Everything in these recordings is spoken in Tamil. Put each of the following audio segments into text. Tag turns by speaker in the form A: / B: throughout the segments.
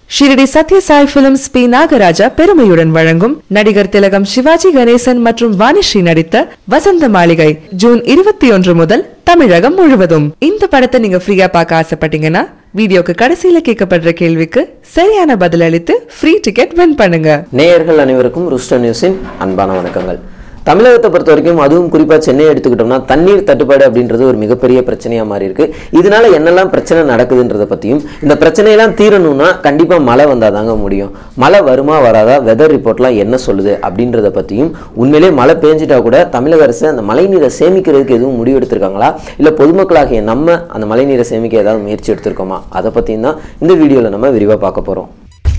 A: ஷிரடி சத்யசாய் பிலிம்ஸ் பி நாகராஜா பெருமையுடன் வழங்கும் நடிகர் திலகம் சிவாஜி கணேசன் மற்றும் வாணிஸ்ரீ நடித்த வசந்த மாளிகை ஜூன் இருபத்தி ஒன்று முதல் தமிழகம் முழுவதும் இந்த படத்தை நீங்க ஃப்ரீயா பார்க்க ஆசைப்பட்டீங்கன்னா வீடியோக்கு கடைசியில கேட்கப்படுற கேள்விக்கு சரியான பதில் அளித்து ஃப்ரீ டிக்கெட் வின் பண்ணுங்க
B: நேயர்கள் அனைவருக்கும் ருஷ்ட நியூஸின் அன்பான வணக்கங்கள் தமிழகத்தை பொறுத்த வரைக்கும் அதுவும் குறிப்பாக சென்னை எடுத்துக்கிட்டோம்னா தண்ணீர் தட்டுப்பாடு அப்படின்றது ஒரு மிகப்பெரிய பிரச்சனையாக மாறி இருக்கு இதனால என்னெல்லாம் பிரச்சனை நடக்குதுன்றத பற்றியும் இந்த பிரச்சனையெல்லாம் தீரணும்னா கண்டிப்பாக மழை வந்தால் தாங்க முடியும் மழை வருமா வராதா வெதர் ரிப்போர்ட்லாம் என்ன சொல்லுது அப்படின்றத பற்றியும் உண்மையிலே மழை பேஞ்சிட்டா கூட தமிழக அரசு அந்த மழைநீரை சேமிக்கிறதுக்கு எதுவும் முடிவு எடுத்திருக்காங்களா இல்லை பொதுமக்களாகிய நம்ம அந்த மழைநீரை சேமிக்க ஏதாவது முயற்சி எடுத்திருக்கோமா அதை பற்றியும் தான் இந்த வீடியோவில் நம்ம விரிவாக பார்க்க போகிறோம்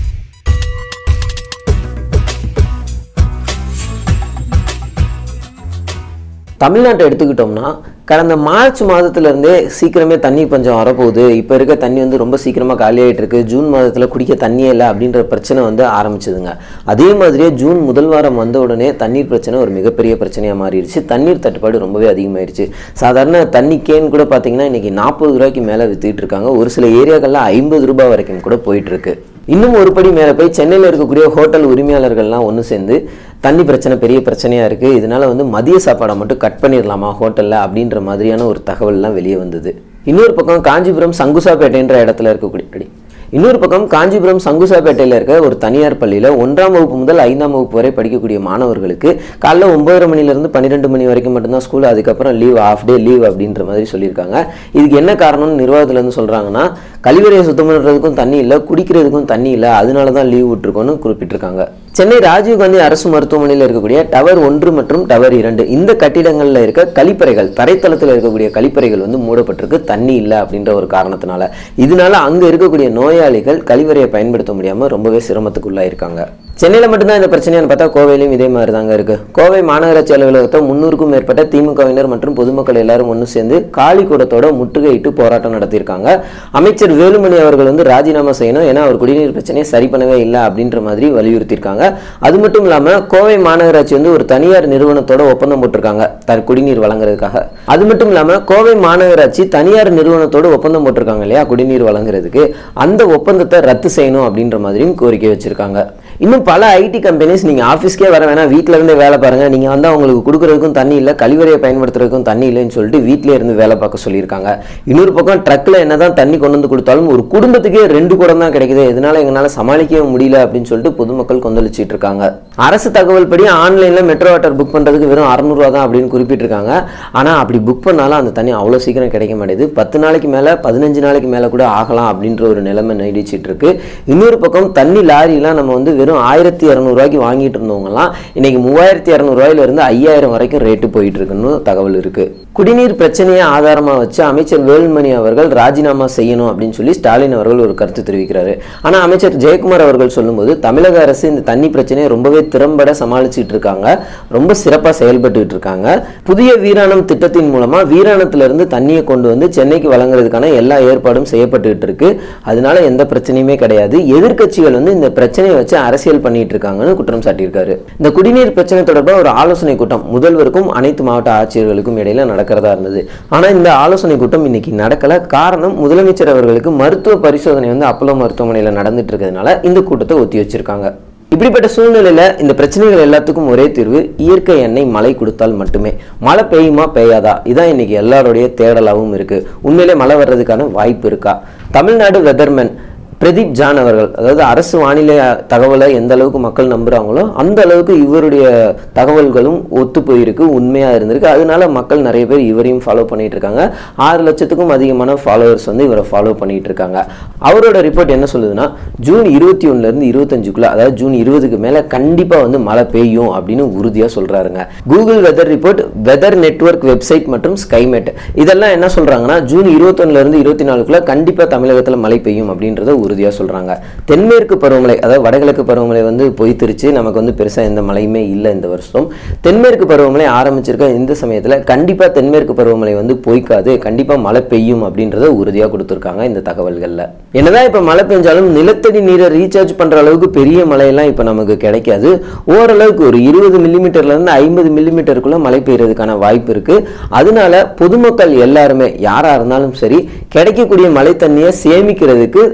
B: தமிழ்நாட்டை எடுத்துக்கிட்டோம்னா கடந்த மார்ச் மாதத்துலேருந்தே சீக்கிரமே தண்ணி பஞ்சம் வரப்போகுது இப்போ இருக்க தண்ணி வந்து ரொம்ப சீக்கிரமாக காலியாகிட்டு இருக்கு ஜூன் மாதத்தில் குடிக்க தண்ணியே இல்லை அப்படின்ற பிரச்சனை வந்து ஆரம்பிச்சதுங்க அதே மாதிரியே ஜூன் முதல் வாரம் வந்த உடனே தண்ணீர் பிரச்சனை ஒரு மிகப்பெரிய பிரச்சனையாக மாறிடுச்சு தண்ணீர் தட்டுப்பாடு ரொம்பவே அதிகமாயிருச்சு சாதாரண தண்ணி கேன் கூட பார்த்தீங்கன்னா இன்றைக்கி நாற்பது ரூபாய்க்கு மேலே வித்துட்டு இருக்காங்க ஒரு சில ஏரியாக்களில் ஐம்பது ரூபாய் வரைக்கும் கூட போயிட்டு இருக்கு இன்னும் ஒரு படி மேலே போய் சென்னையில் இருக்கக்கூடிய ஹோட்டல் உரிமையாளர்கள்லாம் ஒன்று சேர்ந்து தண்ணி பிரச்சனை பெரிய பிரச்சனையாக இருக்குது இதனால வந்து மதிய சாப்பாடை மட்டும் கட் பண்ணிடலாமா ஹோட்டலில் அப்படின்ற மாதிரியான ஒரு தகவல்லாம் வெளியே வந்தது இன்னொரு பக்கம் காஞ்சிபுரம் சங்குசாப்பேட்டைன்ற இடத்துல இருக்கக்கூடிய இன்னொரு பக்கம் காஞ்சிபுரம் சங்குசாப்பேட்டையில் இருக்க ஒரு தனியார் பள்ளியில் ஒன்றாம் வகுப்பு முதல் ஐந்தாம் வகுப்பு வரை படிக்கக்கூடிய மாணவர்களுக்கு காலைல ஒன்பதரை மணிலேருந்து பன்னிரெண்டு மணி வரைக்கும் மட்டும்தான் ஸ்கூல் அதுக்கப்புறம் லீவ் ஆஃப் டே லீவ் அப்படின்ற மாதிரி சொல்லியிருக்காங்க இதுக்கு என்ன காரணம்னு நிர்வாகத்துலேருந்து சொல்கிறாங்கன்னா கழிவறையை சுத்தம் பண்ணுறதுக்கும் தண்ணி இல்லை குடிக்கிறதுக்கும் தண்ணி இல்லை அதனால தான் லீவ் விட்டுருக்கோன்னு குறிப்பிட்டிருக்காங்க சென்னை ராஜீவ்காந்தி அரசு மருத்துவமனையில் இருக்கக்கூடிய டவர் ஒன்று மற்றும் டவர் இரண்டு இந்த கட்டிடங்களில் இருக்க கழிப்பறைகள் தரைத்தளத்தில் இருக்கக்கூடிய கழிப்பறைகள் வந்து மூடப்பட்டிருக்கு தண்ணி இல்லை அப்படின்ற ஒரு காரணத்தினால இதனால அங்கே இருக்கக்கூடிய நோயாளிகள் கழிவறையை பயன்படுத்த முடியாமல் ரொம்பவே சிரமத்துக்குள்ளாயிருக்காங்க சென்னையில் மட்டும்தான் இந்த பிரச்சனையான்னு பார்த்தா கோவையிலும் இதே மாதிரி தாங்க இருக்கு கோவை மாநகராட்சி அலுவலகத்தை முன்னூறுக்கும் மேற்பட்ட திமுகவினர் மற்றும் பொதுமக்கள் எல்லாரும் ஒன்று சேர்ந்து காலி கூடத்தோட முற்றுகையிட்டு போராட்டம் நடத்தியிருக்காங்க அமைச்சர் வேலுமணி அவர்கள் வந்து ராஜினாமா செய்யணும் ஏன்னா அவர் குடிநீர் பிரச்சனையை சரி பண்ணவே இல்லை அப்படின்ற மாதிரி வலியுறுத்தியிருக்காங்க அது மட்டும் இல்லாமல் கோவை மாநகராட்சி வந்து ஒரு தனியார் நிறுவனத்தோட ஒப்பந்தம் போட்டிருக்காங்க த குடிநீர் வழங்குறதுக்காக அது மட்டும் இல்லாமல் கோவை மாநகராட்சி தனியார் நிறுவனத்தோட ஒப்பந்தம் போட்டிருக்காங்க இல்லையா குடிநீர் வழங்குறதுக்கு அந்த ஒப்பந்தத்தை ரத்து செய்யணும் அப்படின்ற மாதிரியும் கோரிக்கை வச்சிருக்காங்க இன்னும் பல ஐடி கம்பெனிஸ் நீங்கள் ஆஃபீஸ்க்கே வர வேணாம் வீட்டில் இருந்தே வேலை பாருங்கள் நீங்கள் வந்து அவங்களுக்கு கொடுக்குறதுக்கும் தண்ணி இல்லை கழிவறையை பயன்படுத்துறதுக்கும் தண்ணி இல்லைன்னு சொல்லிட்டு வீட்டிலே இருந்து வேலை பார்க்க சொல்லியிருக்காங்க இன்னொரு பக்கம் ட்ரக்கில் என்ன தான் தண்ணி கொண்டு வந்து கொடுத்தாலும் ஒரு குடும்பத்துக்கே ரெண்டு குடம் தான் கிடைக்குது இதனால எங்களால் சமாளிக்கவே முடியல அப்படின்னு சொல்லிட்டு பொதுமக்கள் கொந்தளிச்சிட்டு இருக்காங்க அரசு தகவல் படி ஆன்லைனில் மெட்ரோ வாட்டர் புக் பண்ணுறதுக்கு வெறும் அறநூறுவா தான் அப்படின்னு குறிப்பிட்டிருக்காங்க ஆனால் அப்படி புக் பண்ணாலும் அந்த தண்ணி அவ்வளோ சீக்கிரம் கிடைக்க மாட்டேது பத்து நாளைக்கு மேலே பதினஞ்சு நாளைக்கு மேலே கூட ஆகலாம் அப்படின்ற ஒரு நிலைமை நீடிச்சிட்டு இருக்கு இன்னொரு பக்கம் தண்ணி லாரிலாம் நம்ம வந்து வெறும் ஆயிரத்தி இரநூறுவாய்க்கு வாங்கிட்டு இருந்தவங்கலாம் இன்னைக்கு மூவாயிரத்தி இரநூறுவாயில இருந்து ஐயாயிரம் வரைக்கும் ரேட்டு போயிட்டு இருக்குன்னு தகவல் இருக்கு குடிநீர் பிரச்சனையை ஆதாரமா வச்சு அமைச்சர் வேலுமணி அவர்கள் ராஜினாமா செய்யணும் அப்படின்னு சொல்லி ஸ்டாலின் அவர்கள் ஒரு கருத்து தெரிவிக்கிறாரு ஆனா அமைச்சர் ஜெயக்குமார் அவர்கள் சொல்லும்போது தமிழக அரசு இந்த தண்ணி பிரச்சனையை ரொம்பவே திறம்பட சமாளிச்சுட்டு இருக்காங்க ரொம்ப சிறப்பா செயல்பட்டு இருக்காங்க புதிய வீராணம் திட்டத்தின் மூலமா வீராணத்துல இருந்து தண்ணியை கொண்டு வந்து சென்னைக்கு வழங்குறதுக்கான எல்லா ஏற்பாடும் செய்யப்பட்டுட்டு இருக்கு அதனால எந்த பிரச்சனையுமே கிடையாது எதிர்க்கட்சிகள் வந்து இந்த பிரச்சனையை வச்சு அரசியல் பண்ணிட்டு இருக்காங்கன்னு குற்றம் சாட்டியிருக்காரு இந்த குடிநீர் பிரச்சனை தொடர்பாக ஒரு ஆலோசனை கூட்டம் முதல்வருக்கும் அனைத்து மாவட்ட ஆட்சியர்களுக்கும் இடையில நடக்கிறதா இருந்தது ஆனா இந்த ஆலோசனை கூட்டம் இன்னைக்கு நடக்கல காரணம் முதலமைச்சர் அவர்களுக்கு மருத்துவ பரிசோதனை வந்து அப்போலோ மருத்துவமனையில் நடந்துட்டு இருக்கிறதுனால இந்த கூட்டத்தை ஒத்தி வச்சிருக்காங்க இப்படிப்பட்ட சூழ்நிலையில இந்த பிரச்சனைகள் எல்லாத்துக்கும் ஒரே தீர்வு இயற்கை எண்ணெய் மழை கொடுத்தால் மட்டுமே மழை பெய்யுமா பெய்யாதா இதான் இன்னைக்கு எல்லாருடைய தேடலாகவும் இருக்கு உண்மையிலே மழை வர்றதுக்கான வாய்ப்பு இருக்கா தமிழ்நாடு வெதர்மேன் பிரதீப் ஜான் அவர்கள் அதாவது அரசு வானிலை தகவலை எந்த அளவுக்கு மக்கள் நம்புறாங்களோ அந்த அளவுக்கு இவருடைய தகவல்களும் ஒத்து போயிருக்கு உண்மையாக இருந்திருக்கு அதனால மக்கள் நிறைய பேர் இவரையும் ஃபாலோ பண்ணிட்டு இருக்காங்க ஆறு லட்சத்துக்கும் அதிகமான ஃபாலோவர்ஸ் வந்து இவரை ஃபாலோ பண்ணிட்டு இருக்காங்க அவரோட ரிப்போர்ட் என்ன சொல்லுதுன்னா ஜூன் இருபத்தி ஒன்னுலேருந்து இருபத்தஞ்சுக்குள்ள அதாவது ஜூன் இருபதுக்கு மேலே கண்டிப்பாக வந்து மழை பெய்யும் அப்படின்னு உறுதியாக சொல்றாருங்க Google weather report weather network website மற்றும் ஸ்கைமெட் இதெல்லாம் என்ன சொல்றாங்கன்னா ஜூன் இருபத்தொன்னுலேருந்து இருபத்தி நாலுக்குள்ள கண்டிப்பாக தமிழகத்தில் மழை பெய்யும் அப்படின்றத உறுதியாக சொல்கிறாங்க தென்மேற்கு பருவமழை அதாவது வடகிழக்கு பருவமழை வந்து பொய்த்திருச்சு நமக்கு வந்து பெருசாக எந்த மழையுமே இல்லை இந்த வருஷம் தென்மேற்கு பருவமழை ஆரம்பிச்சிருக்க இந்த சமயத்தில் கண்டிப்பாக தென்மேற்கு பருவமழை வந்து பொய்க்காது கண்டிப்பாக மழை பெய்யும் அப்படின்றத உறுதியாக கொடுத்துருக்காங்க இந்த தகவல்களில் என்னதான் இப்போ மழை பெஞ்சாலும் நிலத்தடி நீரை ரீசார்ஜ் பண்ணுற அளவுக்கு பெரிய மழையெல்லாம் இப்போ நமக்கு கிடைக்காது ஓரளவுக்கு ஒரு இருபது மில்லிமீட்டர்லேருந்து ஐம்பது மில்லிமீட்டருக்குள்ள மழை பெய்யறதுக்கான வாய்ப்பு இருக்கு அதனால பொதுமக்கள் எல்லாருமே யாராக இருந்தாலும் சரி கிடைக்கக்கூடிய மழை தண்ணியை சேமிக்கிறதுக்கு ஆயத்த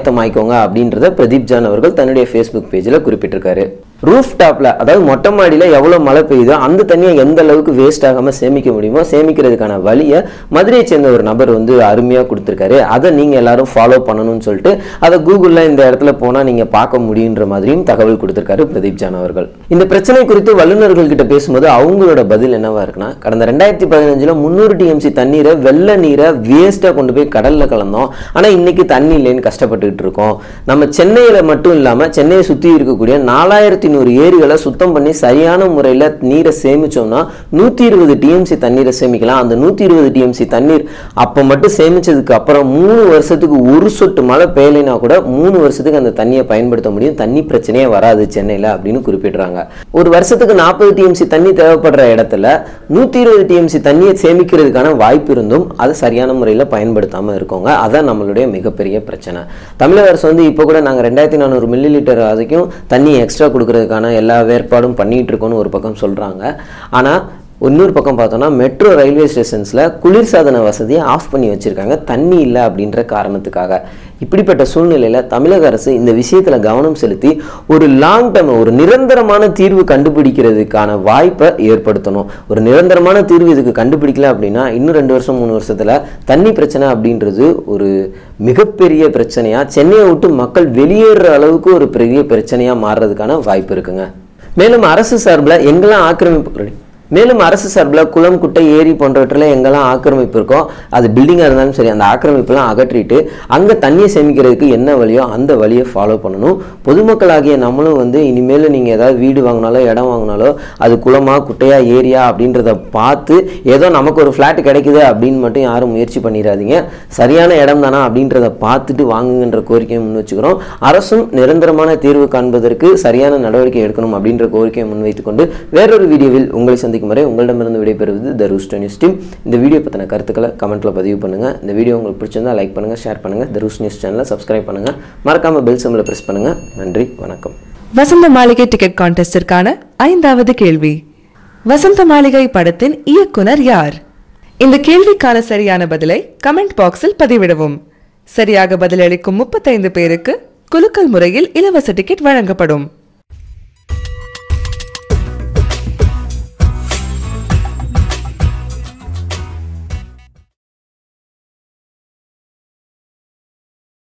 B: ஆயத்தமாய்க்கோங்க அப்படின்றத பிரதீப் ஜான் அவர்கள் தன்னுடைய ஃபேஸ்புக் பேஜில் குறிப்பிட்டிருக்காரு ரூஃப் டாப்ல அதாவது மொட்டை மாடியில் எவ்வளோ மழை பெய்யுதோ அந்த தண்ணியை எந்த அளவுக்கு வேஸ்ட் ஆகாமல் சேமிக்க முடியுமோ சேமிக்கிறதுக்கான வழியை மதுரையை சேர்ந்த ஒரு நபர் வந்து அருமையாக கொடுத்துருக்காரு அதை நீங்கள் எல்லாரும் ஃபாலோ பண்ணணும்னு சொல்லிட்டு அதை கூகுளில் இந்த இடத்துல போனால் நீங்கள் பார்க்க முடியுன்ற மாதிரியும் தகவல் கொடுத்துருக்காரு பிரதீப் ஜான் அவர்கள் இந்த பிரச்சனை குறித்து வல்லுநர்கள் கிட்ட பேசும்போது அவங்களோட பதில் என்னவா இருக்குன்னா கடந்த ரெண்டாயிரத்தி பதினஞ்சில் முந்நூறு டிஎம்சி தண்ணீரை வெள்ள நீரை வேஸ்ட்டாக கொண்டு போய் கடலில் கலந்தோம் ஆனால் இன்னைக்கு தண்ணி இல்லைன்னு கஷ்டப்பட்டுக்கிட்டு இருக்கோம் நம்ம சென்னையில் மட்டும் இல்லாமல் சென்னையை சுற்றி இருக்கக்கூடிய நாலாயிரத்தி நூறு ஏரிகளை சுத்தம் பண்ணி சரியான முறையில் நீரை சேமிச்சோம்னா நூற்றி இருபது டிஎம்சி தண்ணீரை சேமிக்கலாம் அந்த நூற்றி இருபது டிஎம்சி தண்ணீர் அப்போ மட்டும் சேமிச்சதுக்கு அப்புறம் மூணு வருஷத்துக்கு ஒரு சொட்டு மழை பெய்யலைனா கூட மூணு வருஷத்துக்கு அந்த தண்ணியை பயன்படுத்த முடியும் தண்ணி பிரச்சனையே வராது சென்னையில் அப்படின்னு குறிப்பிடுறாங்க ஒரு வருஷத்துக்கு நாற்பது டிஎம்சி தண்ணி தேவைப்படுற இடத்துல நூற்றி இருபது டிஎம்சி தண்ணியை சேமிக்கிறதுக்கான வாய்ப்பு இருந்தும் அதை சரியான முறையில் பயன்படுத்தாமல் இருக்கோங்க அதான் நம்மளுடைய மிகப்பெரிய பிரச்சனை தமிழக அரசு வந்து இப்போ கூட நாங்கள் ரெண்டாயிரத்தி நானூறு மில்லி லிட்டர் வரைக்கும் தண்ணி எக்ஸ்ட்ரா கொடுக்கறதுக்கான எல்லா ஏற்பாடும் பண்ணிட்டு இருக்கோம்னு ஒரு பக்கம் சொல்கிறாங்க ஆனால் இன்னொரு பக்கம் பார்த்தோம்னா மெட்ரோ ரயில்வே ஸ்டேஷன்ஸில் குளிர்சாதன வசதியை ஆஃப் பண்ணி வச்சுருக்காங்க தண்ணி இல்லை அப்படின்ற காரணத்துக்காக இப்படிப்பட்ட சூழ்நிலையில் தமிழக அரசு இந்த விஷயத்தில் கவனம் செலுத்தி ஒரு லாங் டேர்ம் ஒரு நிரந்தரமான தீர்வு கண்டுபிடிக்கிறதுக்கான வாய்ப்பை ஏற்படுத்தணும் ஒரு நிரந்தரமான தீர்வு இதுக்கு கண்டுபிடிக்கல அப்படின்னா இன்னும் ரெண்டு வருஷம் மூணு வருஷத்தில் தண்ணி பிரச்சனை அப்படின்றது ஒரு மிகப்பெரிய பிரச்சனையாக சென்னையை விட்டு மக்கள் வெளியேறுற அளவுக்கு ஒரு பெரிய பிரச்சனையாக மாறுறதுக்கான வாய்ப்பு இருக்குங்க மேலும் அரசு சார்பில் எங்கெல்லாம் ஆக்கிரமிப்பு மேலும் அரசு சார்பில் குளம் குட்டை ஏரி போன்றவற்றில் எங்கெல்லாம் ஆக்கிரமிப்பு இருக்கோ அது பில்டிங்காக இருந்தாலும் சரி அந்த ஆக்கிரமிப்பெல்லாம் அகற்றிட்டு அங்கே தண்ணியை சேமிக்கிறதுக்கு என்ன வழியோ அந்த வழியை ஃபாலோ பண்ணணும் பொதுமக்களாகிய நம்மளும் வந்து இனிமேல் நீங்கள் ஏதாவது வீடு வாங்கினாலோ இடம் வாங்கினாலோ அது குளமா குட்டையா ஏரியா அப்படின்றத பார்த்து ஏதோ நமக்கு ஒரு ஃப்ளாட் கிடைக்குது அப்படின்னு மட்டும் யாரும் முயற்சி பண்ணிடாதீங்க சரியான இடம் தானா அப்படின்றத பார்த்துட்டு வாங்குங்கன்ற கோரிக்கையை முன் வச்சுக்கிறோம் அரசும் நிரந்தரமான தீர்வு காண்பதற்கு சரியான நடவடிக்கை எடுக்கணும் அப்படின்ற கோரிக்கையை முன்வைத்துக்கொண்டு வேறொரு வீடியோவில் உங்களை சந்திக்கும் வரை உங்களிடமிருந்து விடைபெறுவது த ரூஸ் நியூஸ் டீம் இந்த வீடியோ பற்றின கருத்துக்களை கமெண்ட்டில் பதிவு பண்ணுங்கள் இந்த வீடியோ உங்களுக்கு பிடிச்சிருந்தா லைக் பண்ணுங்கள் ஷேர் பண்ணுங்கள் த ரூஸ் நியூஸ் சேனலை சப்ஸ்கிரைப் பண்ணுங்கள் மறக்காமல் பெல் சிம்பிளை ப்ரெஸ் பண்ணுங்கள் நன்றி வணக்கம்
A: வசந்த மாளிகை டிக்கெட் கான்டெஸ்டிற்கான ஐந்தாவது கேள்வி வசந்த மாளிகை படத்தின் இயக்குனர் யார் இந்த கேள்விக்கான சரியான பதிலை கமெண்ட் பாக்ஸில் பதிவிடவும் சரியாக பதிலளிக்கும் முப்பத்தைந்து பேருக்கு குலுக்கல் முறையில் இலவச டிக்கெட் வழங்கப்படும்